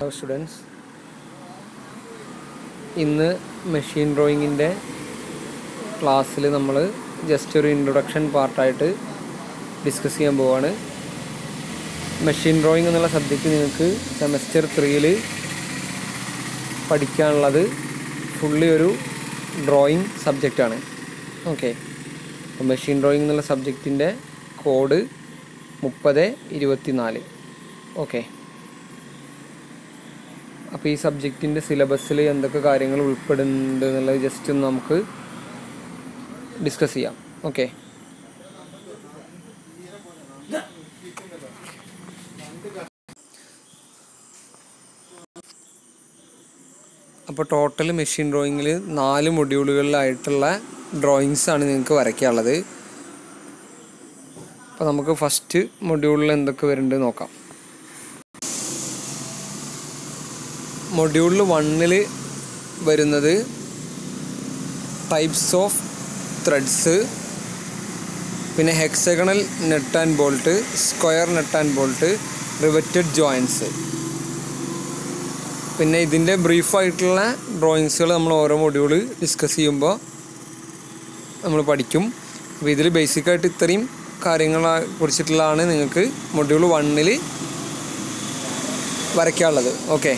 hello students ഇന്ന് machine ഡ്രോയിങ്ങിൻ്റെ ക്ലാസ്സിൽ നമ്മൾ ജസ്റ്റ് ഒരു ഇൻട്രൊഡക്ഷൻ പാർട്ടായിട്ട് ഡിസ്കസ് ചെയ്യാൻ പോവാണ് മെഷീൻ ഡ്രോയിങ് എന്നുള്ള സബ്ജക്റ്റ് നിങ്ങൾക്ക് സെമസ്റ്റർ ത്രീയിൽ പഠിക്കാനുള്ളത് ഫുള്ളി ഒരു ഡ്രോയിങ് സബ്ജക്റ്റാണ് ഓക്കെ അപ്പോൾ മെഷീൻ ഡ്രോയിങ് എന്നുള്ള സബ്ജക്റ്റിൻ്റെ കോഡ് മുപ്പത് ഇരുപത്തി നാല് ഓക്കെ അപ്പോൾ ഈ സബ്ജക്റ്റിൻ്റെ സിലബസിൽ എന്തൊക്കെ കാര്യങ്ങൾ ഉൾപ്പെടുന്നുണ്ട് എന്നുള്ളത് ജസ്റ്റ് ഒന്ന് നമുക്ക് ഡിസ്കസ് ചെയ്യാം ഓക്കെ അപ്പോൾ ടോട്ടൽ മെഷീൻ ഡ്രോയിങ്ങിൽ നാല് മൊഡ്യൂളുകളിലായിട്ടുള്ള ഡ്രോയിങ്സ് ആണ് നിങ്ങൾക്ക് വരയ്ക്കാനുള്ളത് അപ്പോൾ നമുക്ക് ഫസ്റ്റ് മൊഡ്യൂളിൽ എന്തൊക്കെ വരുന്നുണ്ട് നോക്കാം മൊഡ്യൂളിൽ വണ്ണിൽ വരുന്നത് ടൈപ്സ് ഓഫ് ത്രെഡ്സ് പിന്നെ hexagonal nut and bolt square nut and bolt riveted joints പിന്നെ ഇതിൻ്റെ ബ്രീഫായിട്ടുള്ള ഡ്രോയിങ്സുകൾ നമ്മൾ ഓരോ മൊഡ്യൂൾ ഡിസ്കസ് ചെയ്യുമ്പോൾ നമ്മൾ പഠിക്കും അപ്പോൾ ഇതിൽ ബേസിക്കായിട്ട് ഇത്രയും കാര്യങ്ങളെ കുറിച്ചിട്ടുള്ളതാണ് നിങ്ങൾക്ക് മൊഡ്യൂൾ വണ്ണിൽ വരയ്ക്കാനുള്ളത് ഓക്കെ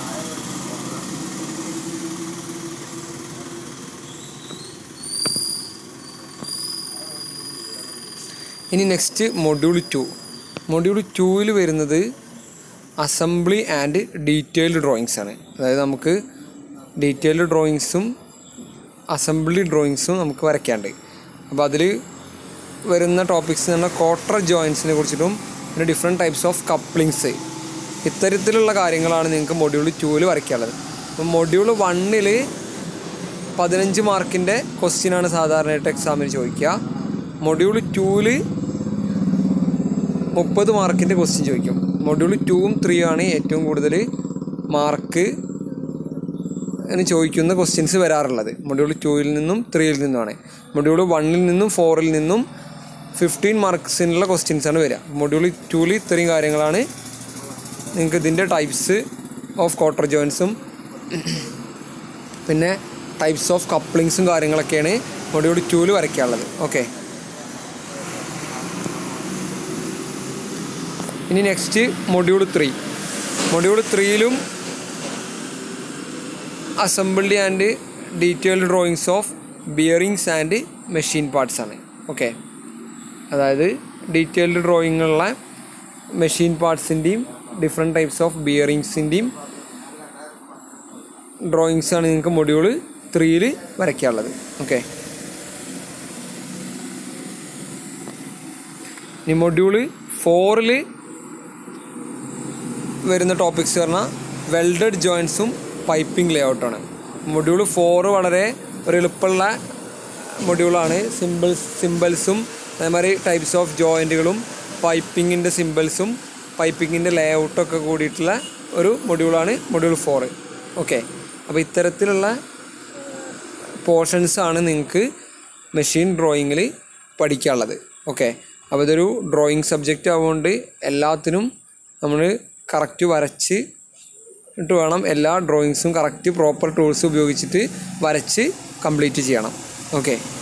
ഇനി നെക്സ്റ്റ് മൊഡ്യൂൾ ടു മൊഡ്യൂൾ ടൂവിൽ വരുന്നത് അസംബ്ലി ആൻഡ് ഡീറ്റെയിൽഡ് ഡ്രോയിങ്സ് ആണ് അതായത് നമുക്ക് ഡീറ്റെയിൽഡ് ഡ്രോയിങ്സും അസംബ്ലി ഡ്രോയിങ്സും നമുക്ക് വരയ്ക്കാണ്ട് അപ്പോൾ അതിൽ വരുന്ന ടോപ്പിക്സ് എന്ന് പറഞ്ഞാൽ ക്വാർട്ടർ ജോയിൻസിനെ കുറിച്ചിട്ടും പിന്നെ ഡിഫറെൻറ്റ് ടൈപ്സ് ഓഫ് കപ്ലിങ്സ് ഇത്തരത്തിലുള്ള കാര്യങ്ങളാണ് നിങ്ങൾക്ക് മൊഡ്യൂൾ ടൂവിൽ വരയ്ക്കാനുള്ളത് അപ്പോൾ മൊഡ്യൂൾ വണ്ണിൽ പതിനഞ്ച് മാർക്കിൻ്റെ ക്വസ്റ്റ്യനാണ് സാധാരണയായിട്ട് എക്സാമിന് ചോദിക്കുക മൊഡ്യൂൾ ടൂവിൽ മുപ്പത് മാർക്കിൻ്റെ ക്വസ്റ്റ്യൻ ചോദിക്കും മൊഡ്യൂൾ ടൂവും ത്രീ ആണ് ഏറ്റവും കൂടുതൽ മാർക്ക് എന്ന് ചോദിക്കുന്ന ക്വസ്റ്റ്യൻസ് വരാറുള്ളത് മൊഡ്യൂൾ ടൂവിൽ നിന്നും ത്രീയിൽ നിന്നുമാണ് മൊഡ്യൂൾ വണ്ണിൽ നിന്നും ഫോറിൽ നിന്നും ഫിഫ്റ്റീൻ മാർക്സിനുള്ള ക്വസ്റ്റ്യൻസ് ആണ് വരിക മൊഡ്യൂൾ ടൂവിൽ ഇത്രയും കാര്യങ്ങളാണ് നിങ്ങൾക്ക് ഇതിൻ്റെ ടൈപ്സ് ഓഫ് ക്വാർട്ടർ ജോയിൻസും പിന്നെ ടൈപ്സ് ഓഫ് കപ്ലിങ്സും കാര്യങ്ങളൊക്കെയാണ് മൊഡ്യൂൾ ടൂവിൽ വരയ്ക്കാനുള്ളത് ഓക്കെ ഇനി നെക്സ്റ്റ് മൊഡ്യൂൾ ത്രീ മൊഡ്യൂൾ ത്രീയിലും assembled and detailed drawings of bearings and machine parts ആണ് ഓക്കെ അതായത് ഡീറ്റെയിൽഡ് ഡ്രോയിങ്ങുള്ള മെഷീൻ പാർട്സിൻ്റെയും ഡിഫറെൻറ്റ് ടൈപ്സ് ഓഫ് ബിയറിങ്സിൻ്റെയും ഡ്രോയിങ്സ് ആണ് നിങ്ങൾക്ക് മൊഡ്യൂൾ ത്രീയിൽ വരയ്ക്കാനുള്ളത് ഓക്കെ ഇനി മൊഡ്യൂള് ഫോറിൽ വരുന്ന ടോപ്പിക്സ് പറഞ്ഞാൽ വെൽഡഡ് ജോയിൻസും പൈപ്പിംഗ് ലേഔട്ടാണ് മൊഡ്യൂൾ ഫോറ് വളരെ ഒരു എളുപ്പമുള്ള മൊഡ്യൂളാണ് സിമ്പിൾസ് സിമ്പിൾസും അതേമാതിരി ടൈപ്സ് ഓഫ് ജോയിൻറ്റുകളും പൈപ്പിങ്ങിൻ്റെ സിമ്പിൾസും പൈപ്പിങ്ങിൻ്റെ ലേഔട്ടൊക്കെ കൂടിയിട്ടുള്ള ഒരു മൊഡ്യൂളാണ് മൊഡ്യൂൾ ഫോറ് ഓക്കെ അപ്പോൾ ഇത്തരത്തിലുള്ള പോർഷൻസ് ആണ് നിങ്ങൾക്ക് മെഷീൻ ഡ്രോയിങ്ങിൽ പഠിക്കാനുള്ളത് ഓക്കെ അപ്പോൾ ഇതൊരു ഡ്രോയിങ് സബ്ജക്റ്റ് ആവുകൊണ്ട് എല്ലാത്തിനും നമ്മൾ കറക്റ്റ് വരച്ച് ഇട്ട് വേണം എല്ലാ ഡ്രോയിങ്സും കറക്റ്റ് പ്രോപ്പർ ടൂൾസ് ഉപയോഗിച്ചിട്ട് വരച്ച് കംപ്ലീറ്റ് ചെയ്യണം ഓക്കെ